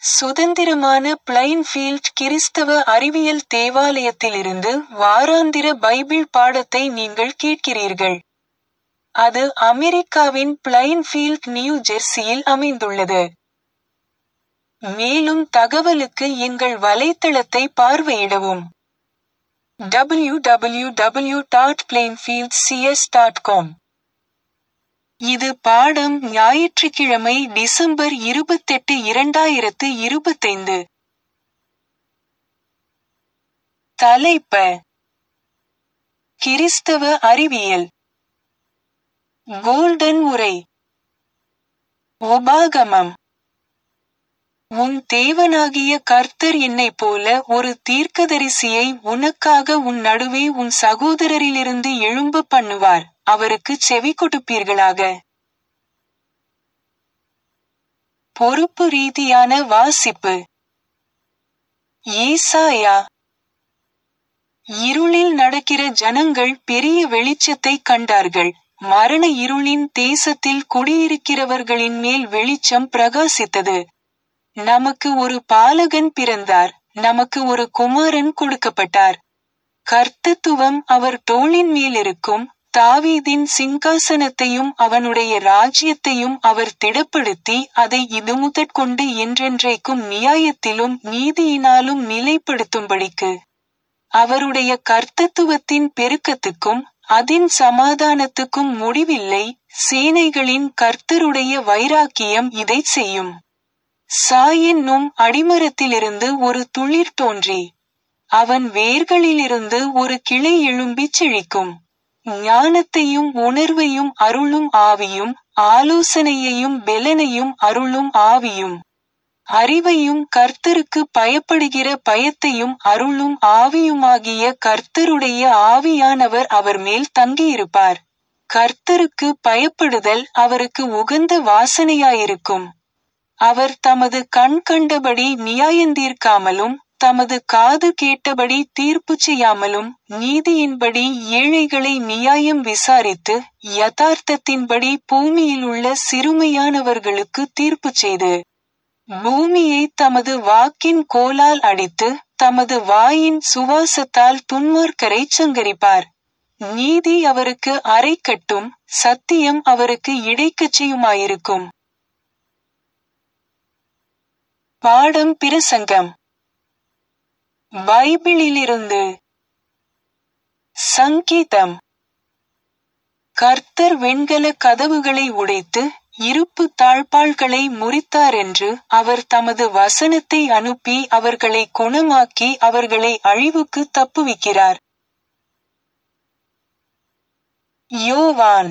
சுதந்திரமான பிளைன்ஃபீல்ட் கிறிஸ்தவ அறிவியல் தேவாலயத்திலிருந்து வாராந்திர பைபிள் பாடத்தை நீங்கள் கேட்கிறீர்கள். அது அமெரிக்காவின் பிளைன்ஃபீல்ட் நியூ ஜெர்சியில் அமைந்துள்ளது. மேலும் தகவலுக்கு எங்கள் வலைத்தளத்தை பார்வையிடவும். www.plainfieldcs.com இது பாடம் ஞாயிற்றுக்கிழமை டிசம்பர் இருபத்தெட்டு இரண்டாயிரத்து இருபத்தைந்து. தலைப்ப கிறிஸ்தவ அறிவியல் கோல்டன் உரை உபாகமம் உன் தேவனாகிய கர்த்தர் என்னைப் போல ஒரு தீர்க்கதரிசியை உனக்காக உன் நடுவே உன் சகோதரரிலிருந்து எழும்ப பண்ணுவார் அவருக்குச் செவி கொடுப்பீர்களாக. பொறுப்பு ரீதியான வாசிப்பு ஏசாயா இருளில் நடக்கிற ஜனங்கள் பெரிய வெளிச்சத்தைக் கண்டார்கள் மரண இருளின் தேசத்தில் குடியிருக்கிறவர்களின் மேல் வெளிச்சம் பிரகாசித்தது. நமக்கு ஒரு பாலகன் பிறந்தார் நமக்கு ஒரு குமாரன் கொடுக்கப்பட்டார். கர்த்தத்துவம் அவர் தோளின் மேலிருக்கும் தாவீதின் சிங்காசனத்தையும் அவனுடைய ராஜ்யத்தையும் அவர் திடப்படுத்தி அதை இதுமுதற்கொண்டு என்றென்றைக்கும் நியாயத்திலும் நீதியினாலும் நிலைப்படுத்தும்படிக்கு. அவருடைய கர்த்தத்துவத்தின் பெருக்கத்துக்கும் அதின் சமாதானத்துக்கும் முடிவில்லை சேனைகளின் கர்த்தருடைய வைராக்கியம் இதைச் செய்யும். சா என்னும் அடிமரத்திலிருந்து ஒரு துளிர் தோன்றி அவன் வேர்களிலிருந்து ஒரு கிளை எழும்பிச் செழிக்கும். ஞானத்தையும் உணர்வையும் அருளும் ஆவியும் ஆலோசனையையும் பெலனையும் அருளும் ஆவியும் அறிவையும் கர்த்தருக்கு பயப்படுகிற பயத்தையும் அருளும் ஆவியுமாகிய கர்த்தருடைய ஆவியானவர் அவர் மேல் தங்கியிருப்பார். கர்த்தருக்கு பயப்படுதல் அவருக்கு உகந்த வாசனையாயிருக்கும். அவர் தமது கண் கண்டபடி நியாயந்தீர்க்காமலும் தமது காது கேட்டபடி தீர்ப்பு செய்யாமலும் நீதியின்படி ஏழைகளை நியாயம் விசாரித்து யதார்த்தத்தின்படி பூமியிலுள்ள சிறுமையானவர்களுக்கு தீர்ப்பு செய்து பூமியை தமது வாக்கின் கோலால் அடித்து தமது வாயின் சுவாசத்தால் துன்மார்க்கரைச் சங்கரிப்பார். நீதி அவருக்கு அரைக்கட்டும் சத்தியம் அவருக்கு இடைக்கச்சையுமாயிருக்கும். பாடம் பிரசங்கம் பைபிளிலிருந்து சங்கீதம் கர்த்தர் வெண்கல கதவுகளை உடைத்து இருப்பு தாழ்பாள்களை முறித்தாரென்று அவர் தமது வசனத்தை அனுப்பி அவர்களை குணமாக்கி அவர்களை அழிவுக்கு தப்புவிக்கிறார். யோவான்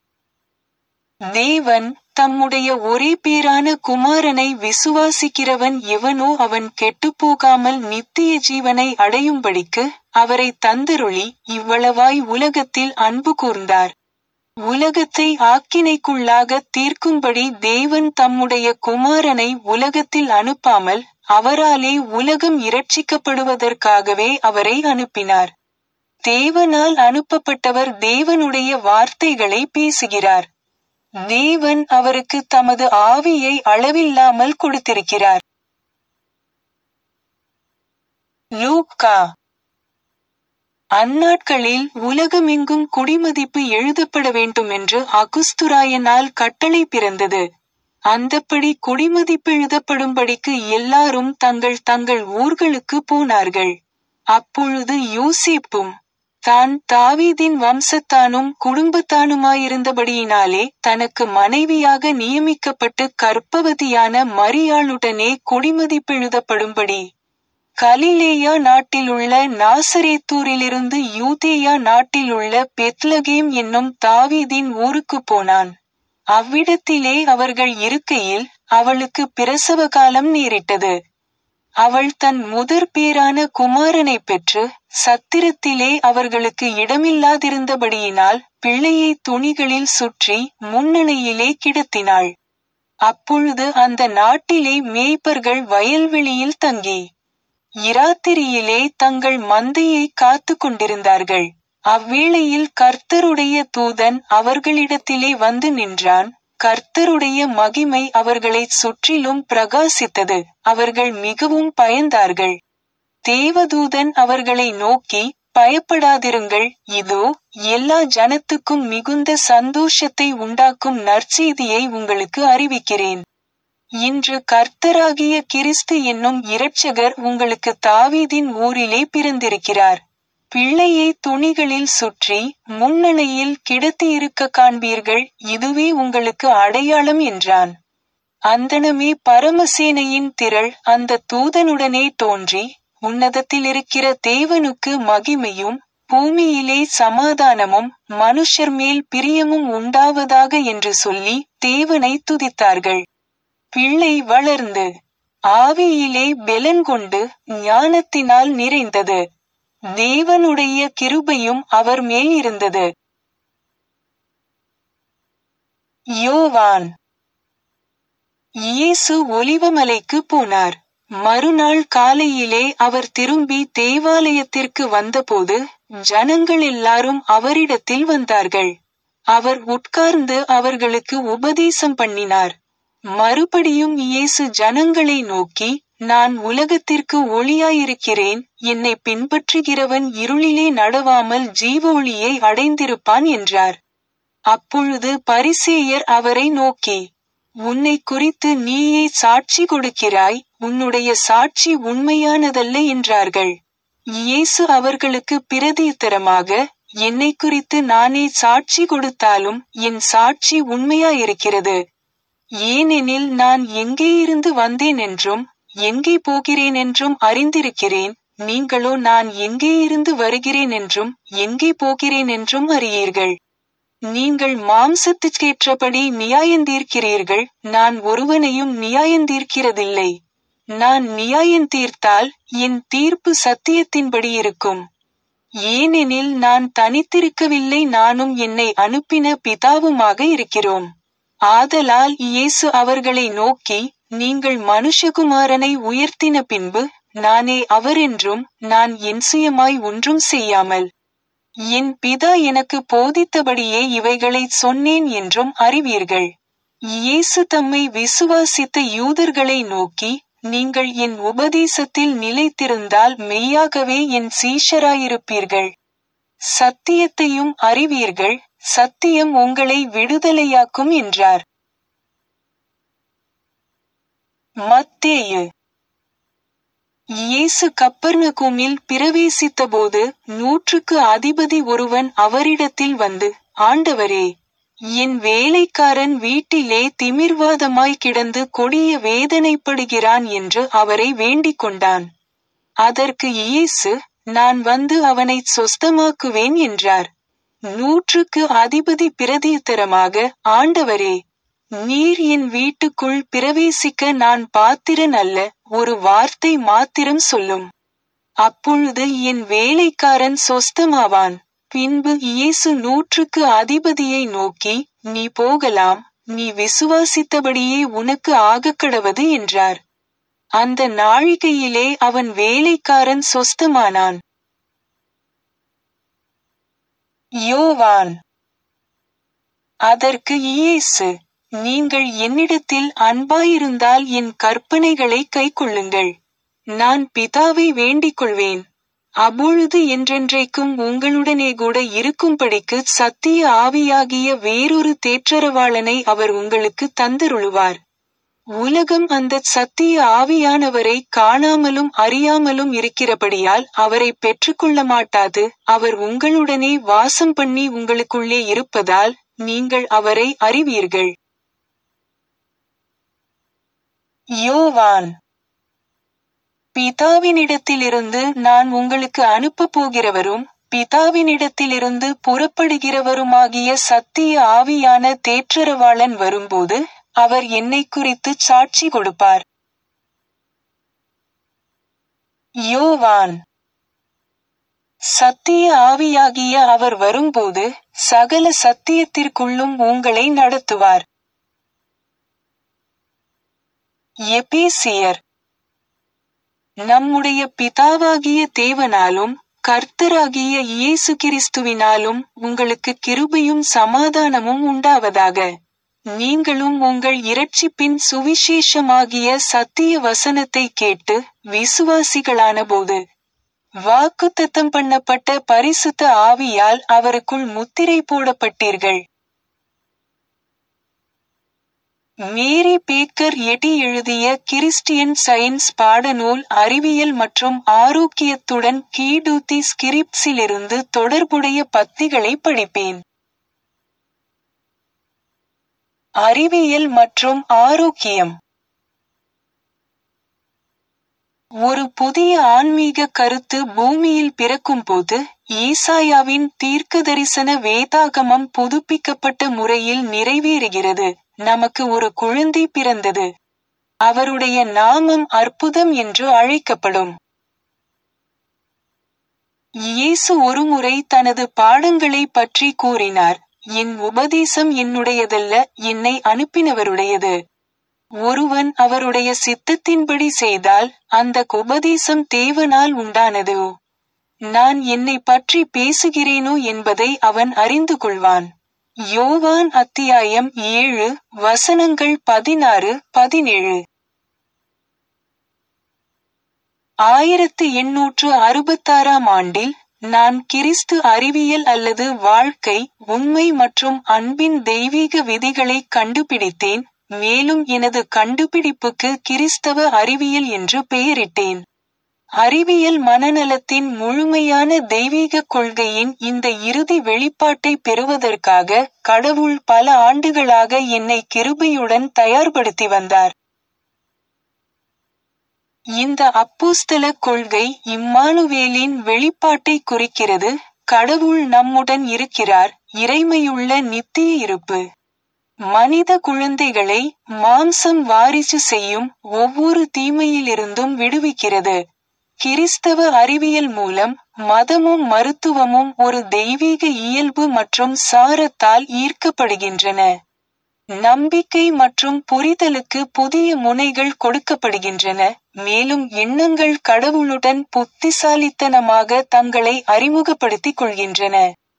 தேவன் தம்முடைய ஒரே பேரான குமாரனை விசுவாசிக்கிறவன் எவனோ அவன் கெட்டுப்போகாமல் நித்திய ஜீவனை அடையும்படிக்கு அவரை தந்தருளி இவ்வளவாய் உலகத்தில் அன்பு கூர்ந்தார். உலகத்தை ஆக்கினைக்குள்ளாக தீர்க்கும்படி தேவன் தம்முடைய குமாரனை உலகத்தில் அனுப்பாமல் அவராலே உலகம் இரட்சிக்கப்படுவதற்காகவே அவரை அனுப்பினார். தேவனால் அனுப்பப்பட்டவர் தேவனுடைய வார்த்தைகளை பேசுகிறார். தேவன் அவருக்கு தமது ஆவியை அளவில்லாமல் கொடுத்திருக்கிறார். லூக்கா அந்நாட்களில் உலகமெங்கும் குடிமதிப்பு எழுதப்பட வேண்டுமென்று அகுஸ்துராயனால் கட்டளை பிறந்தது. அந்தப்படி குடிமதிப்பெழுதப்படும்படிக்கு எல்லாரும் தங்கள் தங்கள் ஊர்களுக்கு போனார்கள். அப்பொழுது யோசேப்பும் தான் தாவீதின் வம்சத்தானும் குடும்பத்தானுமாயிருந்தபடியினாலே தனக்கு மனைவியாக நியமிக்கப்பட்டு கர்ப்பவதியான மரியாளுடனே குடிமதிப்பெழுதப்படும்படி கலிலேயா நாட்டிலுள்ள நாசரேத்தூரிலிருந்து யூதேயா நாட்டிலுள்ள பெத்லகேம் என்னும் தாவீதின் ஊருக்குப் போனான். அவ்விடத்திலே அவர்கள் இருக்கையில் அவளுக்கு பிரசவ காலம் நேரிட்டது. அவள் தன் முதற் பேரான குமாரனைப் பெற்று சத்திரத்திலே அவர்களுக்கு இடமில்லாதிருந்தபடியினால் பிள்ளையை துணிகளில் சுற்றி முன்னணையிலே கிடத்தினாள். அப்பொழுது அந்த நாட்டிலே மேய்ப்பர்கள் வயல்வெளியில் தங்கி இராத்திரியிலே தங்கள் மந்தையை காத்துக் கொண்டிருந்தார்கள். அவ்வேளையில் கர்த்தருடைய தூதன் அவர்களிடத்திலே வந்து நின்றான். கர்த்தருடைய மகிமை அவர்களைச் சுற்றிலும் பிரகாசித்தது அவர்கள் மிகவும் பயந்தார்கள் தேவதூதன் அவர்களை நோக்கி பயப்படாதிருங்கள் இதோ எல்லா ஜனத்துக்கும் மிகுந்த சந்தோஷத்தை உண்டாக்கும் நற்செய்தியை உங்களுக்கு அறிவிக்கிறேன் இன்று கர்த்தராகிய கிறிஸ்து என்னும் இரட்சகர் உங்களுக்கு தாவீதின் ஊரிலே பிறந்திருக்கிறார் பிள்ளையை துணிகளில் சுற்றி முன்னணையில் கிடத்தியிருக்க காண்பீர்கள் இதுவே உங்களுக்கு அடையாளம் என்றான் அந்தணமே பரமசேனையின் திரள் அந்த தூதனுடனே தோன்றி உன்னதத்தில் இருக்கிற தேவனுக்கு மகிமையும் பூமியிலே சமாதானமும் மனுஷர் மேல் பிரியமும் உண்டாவதாக என்று சொல்லி தேவனை துதித்தார்கள் பிள்ளை வளர்ந்து ஆவியிலே பெலன் கொண்டு ஞானத்தினால் நிறைந்தது தேவனுடைய கிருபையும் அவர் மேல் இருந்தது யோவான் இயேசு ஒலிவமலைக்கு போனார் மறுநாள் காலையிலே அவர் திரும்பி தேவாலயத்திற்கு வந்தபோது ஜனங்கள் எல்லாரும் அவரிடத்தில் வந்தார்கள் அவர் உட்கார்ந்து அவர்களுக்கு உபதேசம் பண்ணினார் மறுபடியும் இயேசு ஜனங்களை நோக்கி நான் உலகத்திற்கு ஒளியாயிருக்கிறேன் என்னை பின்பற்றுகிறவன் இருளிலே நடவாமல் ஜீவ ஒளியை அடைந்திருப்பான் என்றார் அப்பொழுது பரிசேயர் அவரை நோக்கி உன்னை குறித்து நீயே சாட்சி கொடுக்கிறாய் உன்னுடைய சாட்சி உண்மையானதல்ல என்றார்கள் இயேசு அவர்களுக்கு பிரதியுத்தரமாக என்னை குறித்து நானே சாட்சி கொடுத்தாலும் என் சாட்சி உண்மையாயிருக்கிறது ஏனெனில் நான் எங்கே இருந்து வந்தேன் என்றும் எங்கே போகிறேன் என்றும் அறிந்திருக்கிறேன் நீங்களோ நான் எங்கே இருந்து வருகிறேன் என்றும் எங்கே போகிறேன் என்றும் அறியீர்கள் நீங்கள் மாம்சத்துக்கேற்றபடி நியாயந்தீர்க்கிறீர்கள் நான் ஒருவனையும் நியாயந்தீர்க்கிறதில்லை நான் நியாயந்தீர்த்தால் என் தீர்ப்பு சத்தியத்தின்படி இருக்கும் ஏனெனில் நான் தனித்திருக்கவில்லை நானும் என்னை அனுப்பின பிதாவுமாக இருக்கிறோம் ஆதலால் இயேசு அவர்களை நோக்கி நீங்கள் மனுஷகுமாரனை உயர்த்தின பின்பு நானே அவரென்றும் நான் என் சுயமாய் ஒன்றும் செய்யாமல் என் பிதா எனக்கு போதித்தபடியே இவைகளை சொன்னேன் என்றும் அறிவீர்கள் இயேசு தம்மை விசுவாசித்த யூதர்களை நோக்கி நீங்கள் என் உபதேசத்தில் நிலைத்திருந்தால் மெய்யாகவே என் சீஷராயிருப்பீர்கள் சத்தியத்தையும் அறிவீர்கள் சத்தியம் உங்களை விடுதலையாக்கும் என்றார் மத்தேயு இயேசு கப்பர்நகூமில் பிரவேசித்தபோது நூற்றுக்கு அதிபதி ஒருவன் அவரிடத்தில் வந்து ஆண்டவரே என் வேலைக்காரன் வீட்டிலே திமிர்வாதமாய் கிடந்து கொடிய வேதனைப்படுகிறான் என்று அவரை வேண்டிக் கொண்டான் அதற்கு இயேசு நான் வந்து அவனை சொஸ்தமாக்குவேன் என்றார் நூற்றுக்கு அதிபதி பிரதியுத்தரமாக ஆண்டவரே நீர் என் வீட்டுக்குள் பிரவேசிக்க நான் பாத்திரன் அல்ல ஒரு வார்த்தை மாத்திரம் சொல்லும் அப்பொழுது என் வேலைக்காரன் சொஸ்தமாவான் பின்பு இயேசு நூற்றுக்கு அதிபதியை நோக்கி நீ போகலாம் நீ விசுவாசித்தபடியே உனக்கு ஆகக்கடவது என்றார் அந்த நாழிகையிலே அவன் வேலைக்காரன் சொஸ்தமானான் யோவான் அதற்கு இயேசு நீங்கள் என்னிடத்தில் அன்பாயிருந்தால் என் கற்பனைகளை கைக்கொள்ளுங்கள் நான் பிதாவை வேண்டிக் கொள்வேன் அப்பொழுது என்றென்றைக்கும் உங்களுடனே கூட இருக்கும்படிக்கு சத்திய ஆவியாகிய வேறொரு தேற்றரவாளனை அவர் உங்களுக்கு தந்தருளுவார் உலகம் அந்த சத்திய ஆவியானவரை காணாமலும் அறியாமலும் இருக்கிறபடியால் அவரை பெற்றுக்கொள்ள மாட்டாது அவர் உங்களுடனே வாசம் பண்ணி உங்களுக்குள்ளே இருப்பதால் நீங்கள் அவரை அறிவீர்கள் யோவான் பிதாவினிடத்திலிருந்து நான் உங்களுக்கு அனுப்பப் போகிறவரும் பிதாவினிடத்திலிருந்து புறப்படுகிறவருமாகிய சத்திய ஆவியான தேற்றரவாளன் வரும்போது அவர் என்னை குறித்து சாட்சி கொடுப்பார் யோவான் சத்திய ஆவியாகிய அவர் வரும்போது சகல சத்தியத்திற்குள்ளும் உங்களை நடத்துவார் எபேசியர் நம்முடைய பிதாவாகிய தேவனாலும் கர்த்தராகிய இயேசு கிறிஸ்துவினாலும் உங்களுக்கு கிருபையும் சமாதானமும் உண்டாவதாக நீங்களும் உங்கள் இரட்சிப்பின் சுவிசேஷமாகிய சத்திய வசனத்தை கேட்டு விசுவாசிகளான போது வாக்குத்தத்தம் பண்ணப்பட்ட பரிசுத்த ஆவியால் அவருக்குள் முத்திரை போடப்பட்டீர்கள் மேரி பேக்கர் எட்டி எழுதிய கிறிஸ்டியன் சயின்ஸ் பாடநூல் அறிவியல் மற்றும் ஆரோக்கியத்துடன் கீடூத்தி ஸ்கிரிப்ட்ஸிலிருந்து தொடர்புடைய பத்திகளை படிப்பேன் அறிவியல் மற்றும் ஆரோக்கியம் ஒரு புதிய ஆன்மீக கருத்து பூமியில் பிறக்கும்போது ஈசாயாவின் தீர்க்கதரிசன வேதாகமம் புதுப்பிக்கப்பட்ட முறையில் நிறைவேறுகிறது நமக்கு ஒரு குழந்தை பிறந்தது அவருடைய நாமம் அற்புதம் என்று அழைக்கப்படும் இயேசு ஒருமுறை தனது பாடங்களை பற்றி கூறினார் என் உபதேசம் என்னுடையதல்ல என்னை அனுப்பினவருடையது ஒருவன் அவருடைய சித்தத்தின்படி செய்தால் அந்த உபதேசம் தேவனால் உண்டானது நான் என்னை பற்றி பேசுகிறேனோ என்பதை அவன் அறிந்து கொள்வான் யோவான் அத்தியாயம் ஏழு வசனங்கள் பதினாறு பதினேழு ஆயிரத்து எண்ணூற்று அறுபத்தாறாம் ஆண்டில் நான் கிறிஸ்து அறிவியல் அல்லது வாழ்க்கை உண்மை மற்றும் அன்பின் தெய்வீக விதிகளை கண்டுபிடித்தேன் மேலும் எனது கண்டுபிடிப்புக்கு கிறிஸ்தவ அறிவியல் என்று பெயரிட்டேன் அறிவியல் மனநலத்தின் முழுமையான தெய்வீக கொள்கையின் இந்த இறுதி வெளிப்பாட்டை பெறுவதற்காக கடவுள் பல ஆண்டுகளாக என்னை கிருபையுடன் தயார்படுத்தி வந்தார் இந்த அப்போஸ்தல கொள்கை இம்மானுவேலின் வெளிப்பாட்டை குறிக்கிறது கடவுள் நம்முடன் இருக்கிறார் இறைமையுள்ள நித்திய இருப்பு மனித குழந்தைகளை மாம்சம் வாரிசு செய்யும் ஒவ்வொரு தீமையிலிருந்தும் விடுவிக்கிறது கிறிஸ்தவ அறிவியல் மூலம் மதமும் மருத்துவமும் ஒரு தெய்வீக இயல்பு மற்றும் சாரத்தால் ஈர்க்கப்படுகின்றன நம்பிக்கை மற்றும் புரிதலுக்கு புதிய முனைகள் கொடுக்கப்படுகின்றன மேலும் எண்ணங்கள் கடவுளுடன் புத்திசாலித்தனமாக தங்களை அறிமுகப்படுத்திக் கொள்கின்றன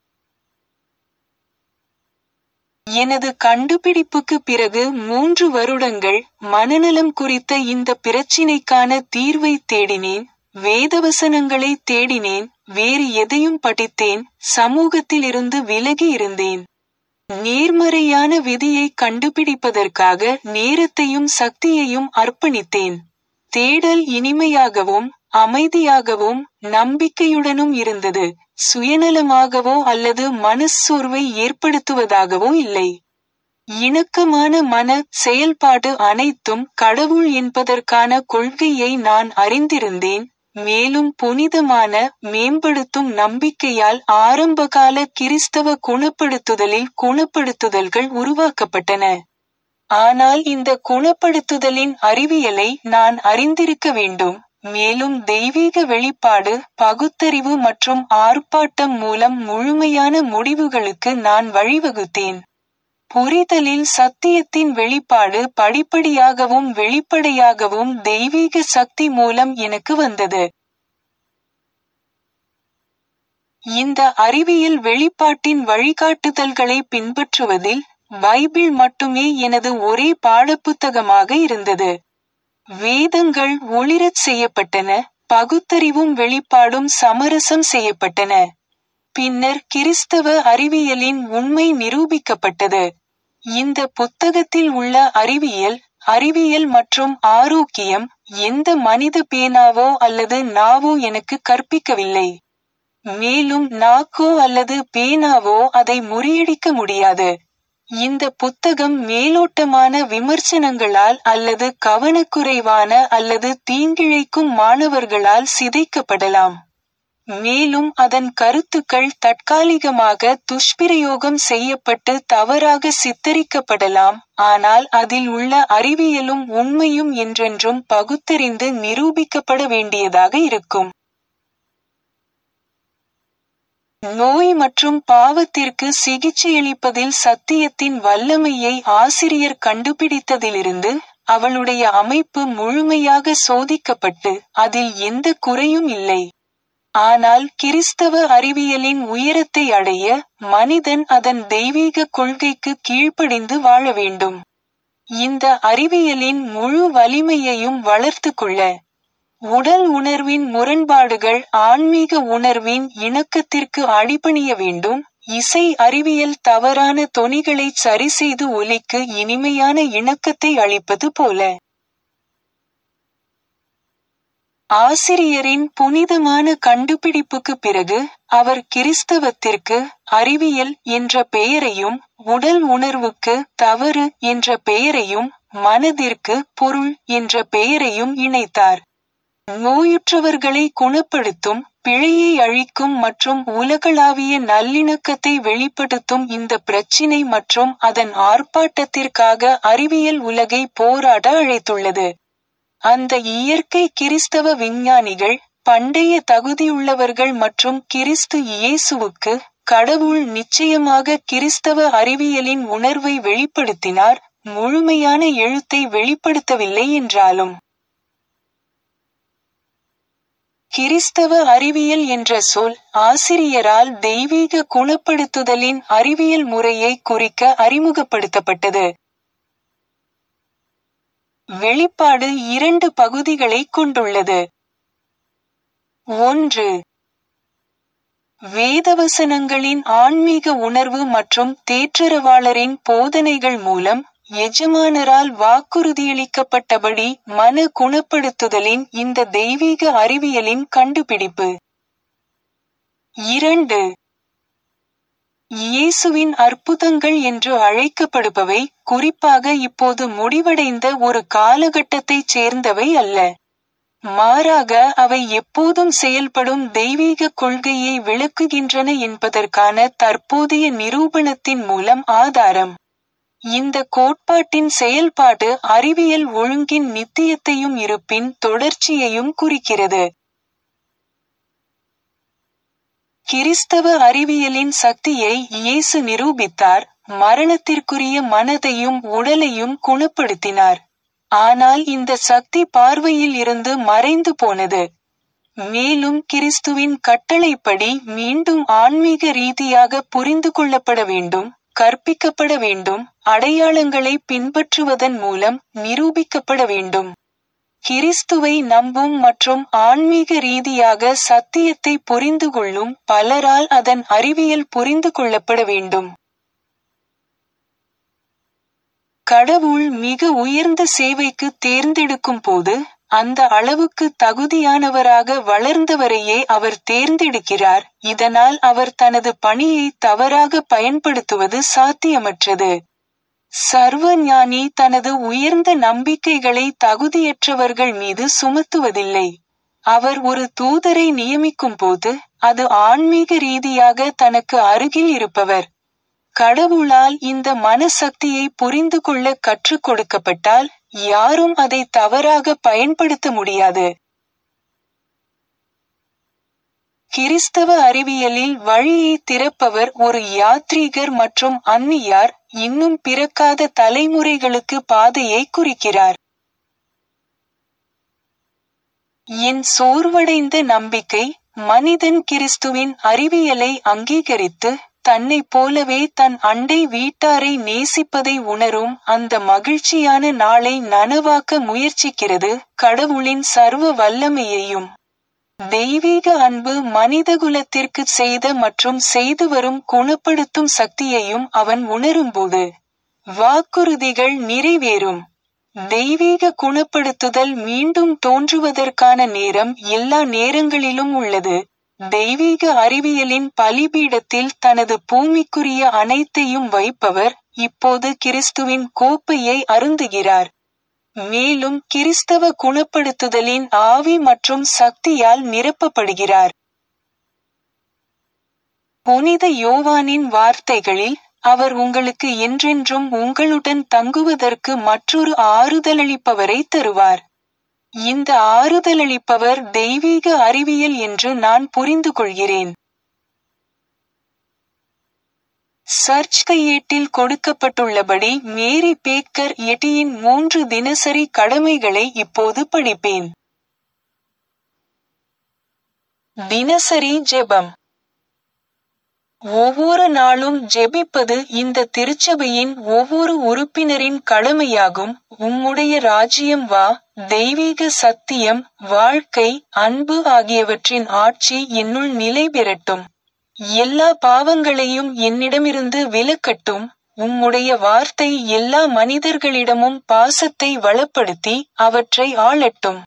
எனது கண்டுபிடிப்புக்கு பிறகு மூன்று வருடங்கள் மனநலம் குறித்த இந்த பிரச்சினைக்கான தீர்வை தேடினேன் வேதவசனங்களை தேடினேன் வேறு எதையும் படித்தேன் சமூகத்திலிருந்து விலகி இருந்தேன் நேர்மறையான விதியை கண்டுபிடிப்பதற்காக நேரத்தையும் சக்தியையும் அர்ப்பணித்தேன் தேடல் இனிமையாகவும் அமைதியாகவும் நம்பிக்கையுடனும் இருந்தது சுயநலமாகவோ அல்லது மனச்சோர்வை ஏற்படுத்துவதாகவோ இல்லை இணக்கமான மன செயல்பாடு அனைத்தும் கடவுள் என்பதற்கான கொள்கையை நான் அறிந்திருந்தேன் மேலும் புனிதமான மேம்படுத்தும் நம்பிக்கையால் ஆரம்பகால கிறிஸ்தவ குணப்படுத்துதலில் குணப்படுத்துதல்கள் உருவாக்கப்பட்டன ஆனால் இந்த குணப்படுத்துதலின் அறிவியலை நான் அறிந்திருக்க வேண்டும் மேலும் தெய்வீக வெளிப்பாடு பகுத்தறிவு மற்றும் ஆர்ப்பாட்டம் மூலம் முழுமையான முடிவுகளுக்கு நான் வழிவகுத்தேன் புரிதலில் சத்தியத்தின் வெளிப்பாடு படிப்படியாகவும் வெளிப்படையாகவும் தெய்வீக சக்தி மூலம் எனக்கு வந்தது இந்த அறிவியல் வெளிப்பாட்டின் வழிகாட்டுதல்களை பின்பற்றுவதில் பைபிள் மட்டுமே எனது ஒரே பாடப்புத்தகமாக இருந்தது வேதங்கள் ஒளிரச் செய்யப்பட்டன பகுத்தறிவும் வெளிப்பாடும் சமரசம் செய்யப்பட்டன பின்னர் கிறிஸ்தவ அறிவியலின் உண்மை நிரூபிக்கப்பட்டது இந்த புத்தகத்தில் உள்ள அறிவியல் அறிவியல் மற்றும் ஆரோக்கியம் எந்த மனித பேனாவோ அல்லது நாவோ எனக்கு கற்பிக்கவில்லை மேலும் நாக்கோ அல்லது பேனாவோ அதை முறியடிக்க முடியாது இந்த புத்தகம் மேலோட்டமான விமர்சனங்களால் அல்லது கவனக்குறைவான அல்லது தீங்கிழைக்கும் மாணவர்களால் சிதைக்கப்படலாம் மேலும் அதன் கருத்துக்கள் தற்காலிகமாக துஷ்பிரயோகம் செய்யப்பட்டு தவறாக சித்தரிக்கப்படலாம் ஆனால் அதில் உள்ள அறிவியலும் உண்மையும் என்றென்றும் பகுத்தறிந்து நிரூபிக்கப்பட வேண்டியதாக இருக்கும் நோய் மற்றும் பாவத்திற்கு சிகிச்சையளிப்பதில் சத்தியத்தின் வல்லமையை ஆசிரியர் கண்டுபிடித்ததிலிருந்து அவளுடைய அமைப்பு முழுமையாக சோதிக்கப்பட்டு அதில் எந்த குறையும் இல்லை ஆனால் கிறிஸ்தவ அறிவியலின் உயரத்தை அடைய மனிதன் அதன் தெய்வீக கொள்கைக்கு கீழ்ப்படிந்து வாழ வேண்டும் இந்த அறிவியலின் முழு வலிமையையும் வளர்த்து கொள்ள உடல் உணர்வின் முரண்பாடுகள் ஆன்மீக உணர்வின் இணக்கத்திற்கு அடிபணிய வேண்டும் இசை அறிவியல் தவறான தொனிகளை சரிசெய்து ஒலிக்கு இனிமையான இணக்கத்தை அளிப்பது போல ஆசிரியரின் புனிதமான கண்டுபிடிப்புக்கு பிறகு அவர் கிறிஸ்தவத்திற்கு அறிவியல் என்ற பெயரையும் உடல் உணர்வுக்கு தவறு என்ற பெயரையும் மனதிற்கு பொருள் என்ற பெயரையும் இணைத்தார் நோயுற்றவர்களை குணப்படுத்தும் பிழையை அழிக்கும் மற்றும் உலகளாவிய நல்லிணக்கத்தை வெளிப்படுத்தும் இந்த பிரச்சினை மற்றும் அதன் ஆர்ப்பாட்டத்திற்காக அறிவியல் உலகை போராட அழைத்துள்ளது அந்த இயற்கை கிறிஸ்தவ விஞ்ஞானிகள் பண்டைய தகுதியுள்ளவர்கள் மற்றும் கிறிஸ்து இயேசுவுக்கு கடவுள் நிச்சயமாக கிறிஸ்தவ அறிவியலின் உணர்வை வெளிப்படுத்தினார் முழுமையான எழுத்தை வெளிப்படுத்தவில்லை என்றாலும் கிறிஸ்தவ அறிவியல் என்ற சொல் ஆசிரியரால் தெய்வீக குணப்படுத்துதலின் அறிவியல் முறையை குறிக்க அறிமுகப்படுத்தப்பட்டது வெளிப்பாடு இரண்டு பகுதிகளை கொண்டுள்ளது ஒன்று வேதவசனங்களின் ஆன்மீக உணர்வு மற்றும் தேற்றரவாளரின் போதனைகள் மூலம் எஜமானரால் வாக்குறுதியளிக்கப்பட்டபடி மன குணப்படுத்துதலின் இந்த தெய்வீக அறிவியலின் கண்டுபிடிப்பு இரண்டு இயேசுவின் அற்புதங்கள் என்று அழைக்கப்படுபவை குறிப்பாக இப்போது முடிவடைந்த ஒரு காலகட்டத்தைச் சேர்ந்தவை அல்ல மாறாக அவை எப்போதும் செயல்படும் தெய்வீக கொள்கையை விளக்குகின்றன என்பதற்கான தற்போதைய நிரூபணத்தின் மூலம் ஆதாரம் இந்த கோட்பாட்டின் செயல்பாடு அறிவியல் ஒழுங்கின் நித்தியத்தையும் இருப்பின் தொடர்ச்சியையும் குறிக்கிறது கிறிஸ்தவ அறிவியலின் சக்தியை இயேசு நிரூபித்தார் மரணத்திற்குரிய மனதையும் உடலையும் குணப்படுத்தினார் ஆனால் இந்த சக்தி பார்வையில் இருந்து மறைந்து போனது மேலும் கிறிஸ்துவின் கட்டளைப்படி மீண்டும் ஆன்மீக ரீதியாக புரிந்து கொள்ளப்பட வேண்டும் கற்பிக்கப்பட வேண்டும் அடையாளங்களை பின்பற்றுவதன் மூலம் நிரூபிக்கப்பட வேண்டும் கிறிஸ்துவை நம்பும் மற்றும் ஆன்மீக ரீதியாக சத்தியத்தை புரிந்து கொள்ளும் பலரால் அதன் அறிவியல் புரிந்து கொள்ளப்பட வேண்டும் கடவுள் மிக உயர்ந்த சேவைக்கு தேர்ந்தெடுக்கும் போது அந்த அளவுக்கு தகுதியானவராக வளர்ந்தவரையே அவர் தேர்ந்தெடுக்கிறார் இதனால் அவர் தனது பணியை தவறாக பயன்படுத்துவது சாத்தியமற்றது சர்வ ஞானி தனது உயர்ந்த நம்பிக்கைகளை தகுதியற்றவர்கள் மீது சுமத்துவதில்லை அவர் ஒரு தூதரை நியமிக்கும் போது அது ஆன்மீக ரீதியாக தனக்கு அருகில் இருப்பவர் கடவுளால் இந்த மனசக்தியை புரிந்து கொள்ள கற்றுக் கொடுக்கப்பட்டால் யாரும் அதை தவறாக பயன்படுத்த முடியாது கிறிஸ்தவ அறிவியலில் வழியை திறப்பவர் ஒரு யாத்ரீகர் மற்றும் அந்நியார் இன்னும் பிறக்காத தலைமுறைகளுக்கு பாதையை குறிக்கிறார் என் சோர்வடைந்த நம்பிக்கை மனிதன் கிறிஸ்துவின் அறிவியலை அங்கீகரித்து தன்னைப் போலவே தன் அண்டை வீட்டாரை நேசிப்பதை உணரும் அந்த மகிழ்ச்சியான நாளை நனவாக்க முயற்சிக்கிறது கடவுளின் சர்வ வல்லமையையும் தெய்வீக அன்பு மனிதகுலத்திற்கு செய்த மற்றும் செய்து வரும் குணப்படுத்தும் சக்தியையும் அவன் உணரும்போது வாக்குறுதிகள் நிறைவேறும் தெய்வீக குணப்படுத்துதல் மீண்டும் தோன்றுவதற்கான நேரம் எல்லா நேரங்களிலும் உள்ளது தெய்வீக அறிவியலின் பலிபீடத்தில் தனது பூமிக்குரிய அனைத்தையும் வைப்பவர் இப்போது கிறிஸ்துவின் கோப்பையை அருந்துகிறார் மேலும் கிறிஸ்தவ குணப்படுத்துதலின் ஆவி மற்றும் சக்தியால் நிரப்பப்படுகிறார் புனித யோவானின் வார்த்தைகளில் அவர் உங்களுக்கு என்றென்றும் உங்களுடன் தங்குவதற்கு மற்றொரு ஆறுதலளிப்பவரை தருவார் இந்த ஆறுதலளிப்பவர் தெய்வீக அறிவியல் என்று நான் புரிந்து கொள்கிறேன் சர்ச் கையேட்டில் கொடுக்கப்பட்டுள்ளபடி மேரி பேக்கர் எட்டியின் மூன்று தினசரி கடமைகளை இப்போது படிப்பேன் தினசரி ஜெபம் ஒவ்வொரு நாளும் ஜெபிப்பது இந்த திருச்சபையின் ஒவ்வொரு உறுப்பினரின் கடமையாகும் உம்முடைய ராஜ்யம் வா தெய்வீக சத்தியம் வாழ்க்கை அன்பு ஆகியவற்றின் ஆட்சி என்னுள் நிலை பெறட்டும் எல்லா பாவங்களையும் என்னிடமிருந்து விலக்கட்டும் உம்முடைய வார்த்தை எல்லா மனிதர்களிடமும் பாசத்தை வளப்படுத்தி அவற்றை ஆளட்டும்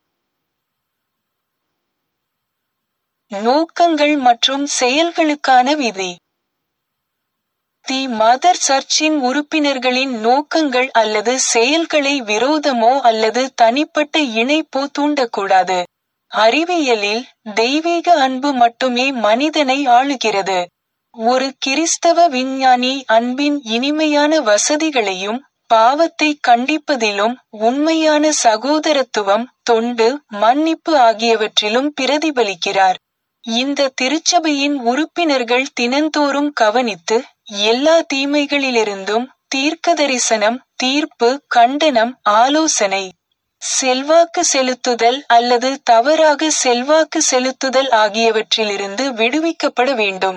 நோக்கங்கள் மற்றும் செயல்களுக்கான விதி தி மதர் சர்ச்சின் உறுப்பினர்களின் நோக்கங்கள் அல்லது செயல்களை விரோதமோ அல்லது தனிப்பட்ட இணைப்போ தூண்டக்கூடாது அறிவியலில் தெய்வீக அன்பு மட்டுமே மனிதனை ஆளுகிறது ஒரு கிறிஸ்தவ விஞ்ஞானி அன்பின் இனிமையான வசதிகளையும் பாவத்தை கண்டிப்பதிலும் உண்மையான சகோதரத்துவம் தொண்டு மன்னிப்பு ஆகியவற்றிலும் பிரதிபலிக்கிறார் இந்த திருச்சபையின் உறுப்பினர்கள் தினந்தோறும் கவனித்து எல்லா தீமைகளிலிருந்தும் தீர்க்கதரிசனம் தீர்ப்பு கண்டனம் ஆலோசனை செல்வாக்கு செலுத்துதல் அல்லது தவறாக செல்வாக்கு செலுத்துதல் ஆகியவற்றிலிருந்து விடுவிக்கப்பட வேண்டும்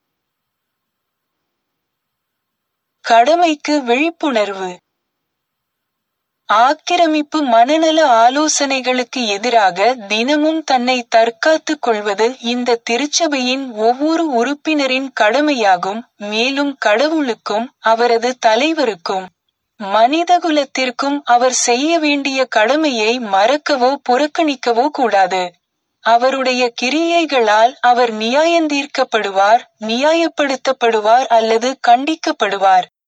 கடமைக்கு விழிப்புணர்வு ஆக்கிரமிப்பு மனநல ஆலோசனைகளுக்கு எதிராக தினமும் தன்னை தற்காத்துக் கொள்வது இந்த திருச்சபையின் ஒவ்வொரு உறுப்பினரின் கடமையாகும் மேலும் கடவுளுக்கும் அவரது தலைவருக்கும் மனிதகுலத்திற்கும் அவர் செய்ய வேண்டிய கடமையை மறக்கவோ புறக்கணிக்கவோ கூடாது அவருடைய கிரியைகளால் அவர் நியாயந்தீர்க்கப்படுவார் நியாயப்படுத்தப்படுவார் அல்லது கண்டிக்கப்படுவார்